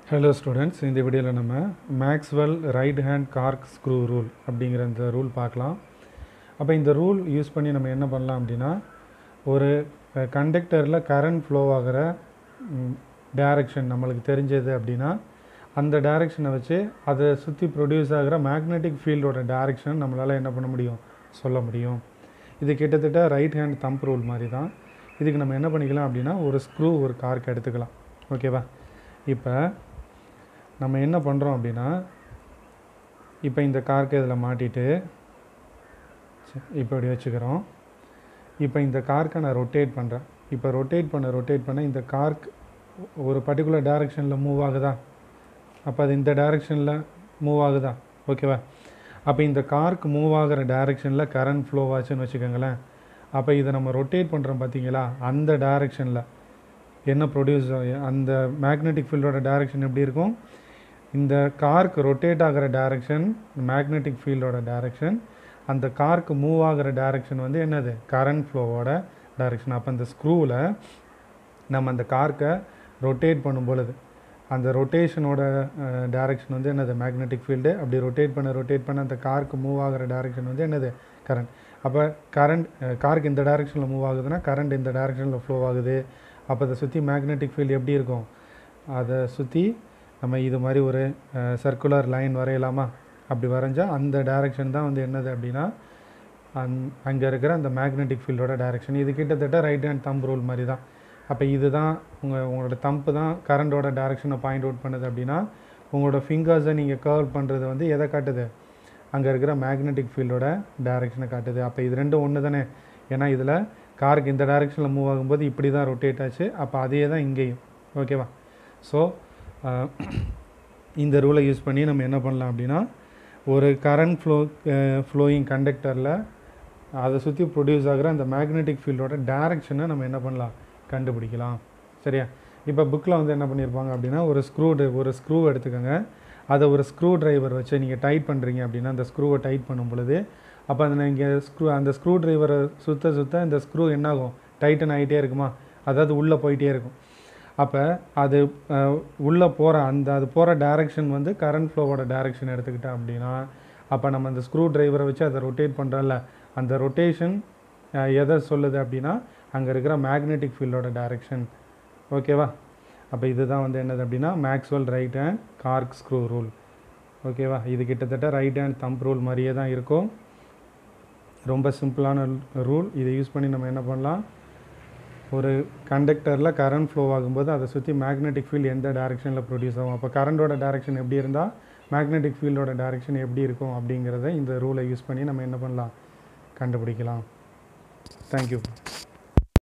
hello students இந்த வீடியோவில் நம்ம Maxwell right hand corkscrew rule அப்படிங்கிற இந்த ரூல் பார்க்கலாம் அப்போ இந்த ரூல் யூஸ் பண்ணி நம்ம என்ன பண்ணலாம் அப்படின்னா ஒரு கண்டக்டரில் கரண்ட் ஃப்ளோ ஆகிற டைரக்ஷன் நம்மளுக்கு தெரிஞ்சது அப்படின்னா அந்த டைரக்ஷனை வச்சு அதை சுற்றி ப்ரொடியூஸ் ஆகிற மேக்னெட்டிக் ஃபீல்டோட டைரக்ஷன் நம்மளால் என்ன பண்ண முடியும் சொல்ல முடியும் இது கிட்டத்தட்ட ரைட் ஹேண்ட் தம்ப் ரூல் மாதிரி தான் இதுக்கு நம்ம என்ன பண்ணிக்கலாம் அப்படின்னா ஒரு ஸ்க்ரூ ஒரு கார்க்கு எடுத்துக்கலாம் ஓகேவா இப்போ நம்ம என்ன பண்ணுறோம் அப்படின்னா இப்போ இந்த கார்க்கு இதில் மாட்டிட்டு சரி, இப்போ இப்படி வச்சுக்கிறோம் இப்போ இந்த கார்க்கை நான் ரொட்டேட் பண்ணுறேன் இப்போ ரொட்டேட் பண்ண ரொட்டேட் பண்ண இந்த கார்க் ஒரு பர்டிகுலர் டைரெக்ஷனில் மூவ் ஆகுதா அப்போ அது இந்த டைரெக்ஷனில் மூவ் ஆகுதா ஓகேவா அப்போ இந்த கார்க் மூவ் ஆகிற டைரெக்ஷனில் கரண்ட் ஃப்ளோ ஆச்சுன்னு வச்சுக்கோங்களேன் அப்போ இதை நம்ம ரொட்டேட் பண்ணுறோம் பார்த்தீங்களா அந்த டைரெக்ஷனில் என்ன ப்ரொடியூஸ் அந்த மேக்னெட்டிக் ஃபீல்டோட டைரெக்ஷன் எப்படி இருக்கும் இந்த கார்க்கு ரொட்டேட் ஆகிற டைரெக்ஷன் மேக்னெட்டிக் ஃபீல்டோட டைரெக்ஷன் அந்த கார்க்கு மூவ் ஆகிற டைரெக்ஷன் வந்து என்னது கரண்ட் ஃப்ளோவோட டைரெக்ஷன் அப்போ அந்த ஸ்க்ரூவில் நம்ம அந்த கார்க்கை ரொட்டேட் பண்ணும் பொழுது அந்த ரொட்டேஷனோட டைரெக்ஷன் வந்து என்னது மேக்னெட்டிக் ஃபீல்டு அப்படி ரொட்டேட் பண்ண ரொட்டேட் பண்ண அந்த கார்க்கு மூவ் ஆகிற டைரெக்ஷன் வந்து என்னது கரண்ட் அப்போ கரண்ட் காருக்கு இந்த டைரெக்ஷனில் மூவ் ஆகுதுன்னா கரண்ட் இந்த டைரெக்ஷனில் ஃப்ளோ ஆகுது அப்போ அதை சுற்றி மேக்னெட்டிக் ஃபீல்டு எப்படி இருக்கும் அதை சுற்றி நம்ம இது மாதிரி ஒரு சர்க்குலர் லைன் வரையலாமா அப்படி வரைஞ்சால் அந்த டைரெக்ஷன் தான் வந்து என்னது அப்படின்னா அந் அங்கே இருக்கிற அந்த மேக்னெட்டிக் ஃபீல்டோட டைரெக்ஷன் இது கிட்டத்தட்ட ரைட் ஹேண்ட் தம்ப் ரூல் மாதிரி தான் அப்போ இதுதான் உங்கள் உங்களோட தம்பு தான் கரண்டோட டைரெக்ஷனை பாயிண்ட் அவுட் பண்ணுது அப்படின்னா உங்களோட ஃபிங்கர்ஸை நீங்கள் கர்வ் பண்ணுறது வந்து எதை காட்டுது அங்கே இருக்கிற மேக்னெட்டிக் ஃபீல்டோட டைரெக்ஷனை காட்டுது அப்போ இது ரெண்டும் ஒன்று தானே ஏன்னா இதில் காருக்கு இந்த டைரெக்ஷனில் மூவ் ஆகும்போது இப்படி தான் ரொட்டேட் ஆச்சு அப்போ அதே தான் இங்கேயும் ஓகேவா ஸோ இந்த ரூலை யூஸ் பண்ணி நம்ம என்ன பண்ணலாம் அப்படின்னா ஒரு கரண்ட் ஃப்ளோ ஃப்ளோயிங் கண்டக்டரில் அதை சுற்றி ப்ரொடியூஸ் ஆகிற அந்த மேக்னெட்டிக் ஃபீல்டோட டைரக்ஷனை நம்ம என்ன பண்ணலாம் கண்டுபிடிக்கலாம் சரியா இப்போ புக்கில் வந்து என்ன பண்ணியிருப்பாங்க அப்படின்னா ஒரு ஸ்க்ரூ ஒரு ஸ்க்ரூ எடுத்துக்கோங்க அதை ஒரு ஸ்க்ரூ டிரைவர் வச்சு நீங்கள் டைட் பண்ணுறீங்க அப்படின்னா அந்த ஸ்க்ரூவை டைட் பண்ணும் பொழுது அப்போ அந்த நீங்கள் ஸ்க்ரூ அந்த ஸ்க்ரூ டிரைவரை சுற்ற சுற்ற இந்த ஸ்க்ரூ என்னாகும் டைட்டன் ஆகிட்டே இருக்குமா அதாவது உள்ளே போயிட்டே இருக்கும் அப்போ அது உள்ளே போகிற அந்த அது போகிற டைரெக்ஷன் வந்து கரண்ட் ஃப்ளோவோட டைரெக்ஷன் எடுத்துக்கிட்டோம் அப்படின்னா அப்போ நம்ம அந்த ஸ்க்ரூ டிரைவரை வச்சு அதை ரொட்டேட் பண்ணுறோம்ல அந்த ரொட்டேஷன் எதை சொல்லுது அப்படின்னா அங்கே இருக்கிற மேக்னெட்டிக் ஃபீல்டோட டைரெக்ஷன் ஓகேவா அப்போ இதுதான் வந்து என்னது அப்படின்னா Maxwell right hand corkscrew rule ஓகேவா இது கிட்டத்தட்ட ரைட் ஹேண்ட் தம்ப் ரூல் மாதிரியே தான் இருக்கும் ரொம்ப சிம்பிளான ரூல் இதை யூஸ் பண்ணி நம்ம என்ன பண்ணலாம் ஒரு கண்டக்டரில் கரண்ட் ஃப்ளோ ஆகும்போது அதை சுற்றி மேக்னெட்டிக் ஃபீல்டு எந்த டைரெக்ஷனில் ப்ரொடியூஸ் ஆகும் அப்போ கரண்டோட டைரெக்ஷன் எப்படி இருந்தால் மேக்னெட்டிக் ஃபீல்டோட டைரெக்ஷன் எப்படி இருக்கும் அப்படிங்கிறத இந்த ரூலை யூஸ் பண்ணி நம்ம என்ன பண்ணலாம் கண்டுபிடிக்கலாம் தேங்க்யூ